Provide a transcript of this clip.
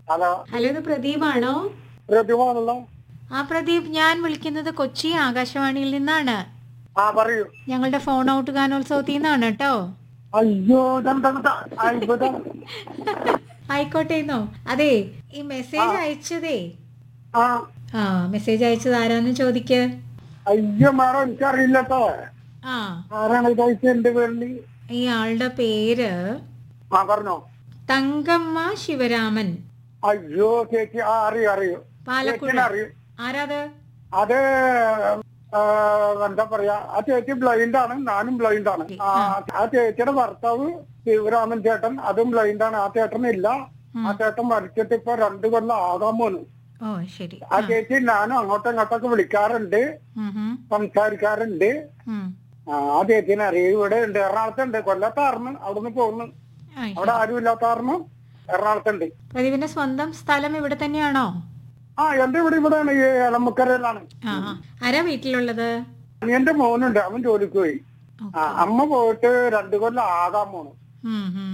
Hello hello ഇത് പ്രദീപാണോ പ്രതിമാണല്ലോ ആ പ്രദീപ് ഞാൻ വിളിക്കുന്നത് കൊച്ചി ആകാശവാണിയിൽ നിന്നാണ് ആ പറയൂ ഞങ്ങളുടെ ഫോൺ ഔട്ട് ഗാനോത്സവത്തിൽ നിന്നാണ് കേട്ടോ അയ്യോ ഇതെന്താ അത്ഭുതം ആയിക്കോട്ടെ എന്നോ അതെ ഈ മെസ്സേജ് അയച്ചതേ ആ ആ മെസ്സേജ് അയച്ചത് ആരാന്ന് ചോദിക്ക് അയ്യോ മാഡം എനിക്കറിയില്ല കേട്ടോ ആ ആരാണ് ഇത് അയച്ചത് എന്റെ പേരിൽ ഈ ആളുടെ പേര് ആ പറഞ്ഞോ തങ്കമ്മ ശിവരാമൻ അയ്യോ ചേച്ചി ആ അറിയൂ അറിയൂ പാലക്കുഴ ചേച്ചിനെ അറിയൂ ആരാത് അത് ആ, എന്താ പറയാ ആ ചേച്ചി ബ്ലൈൻഡ് ആണ് ഞാനും ബ്ലൈൻഡ് ആണ് ആ ആ ചേച്ചിയുടെ ഭർത്താവ് ശിവരാമൻ ചേട്ടൻ അതും ബ്ലൈൻഡ് ആണ് ആ ചേട്ടനില്ല ആ ചേട്ടൻ മരിച്ചിട്ട് ഇപ്പൊ രണ്ടു കൊല്ലം ആകാൻ പോന്നു ഓ ശരി ആ ചേച്ചി ഞാനും അങ്ങോട്ടും ഇങ്ങോട്ടൊക്കെ വിളിക്കാറുണ്ട് ഉം, ഉം, സംസാരിക്കാറുണ്ട് ഉം. ആ ആ ചേച്ചിനെ അറിയും ഇവിടെ ഉണ്ട് എറണാകുളത്തുണ്ട് കൊല്ലത്താർന്ന് അവിടുന്ന് പോകുന്നു ആ, ശരി. അവിടെ ആരും ഇല്ലാത്താർന്ന് എറണാകുളത്തുണ്ട് പ്രദീപിന്റെ സ്വന്തം സ്ഥലം ഇവിടെ തന്നെയാണോ ആ എന്റെ ഇവിടെ ഇവിടെയാണ് ഈ എളമുക്കരയിലാണ് ആ ആ. ആരാ വീട്ടിലുള്ളത് എന്റെ മോനുണ്ട് അവൻ ജോലിക്ക് പോയി ആ അമ്മ പോയിട്ട് രണ്ടു കൊല്ലം ആകാൻ പോണു ഉം, ഉം.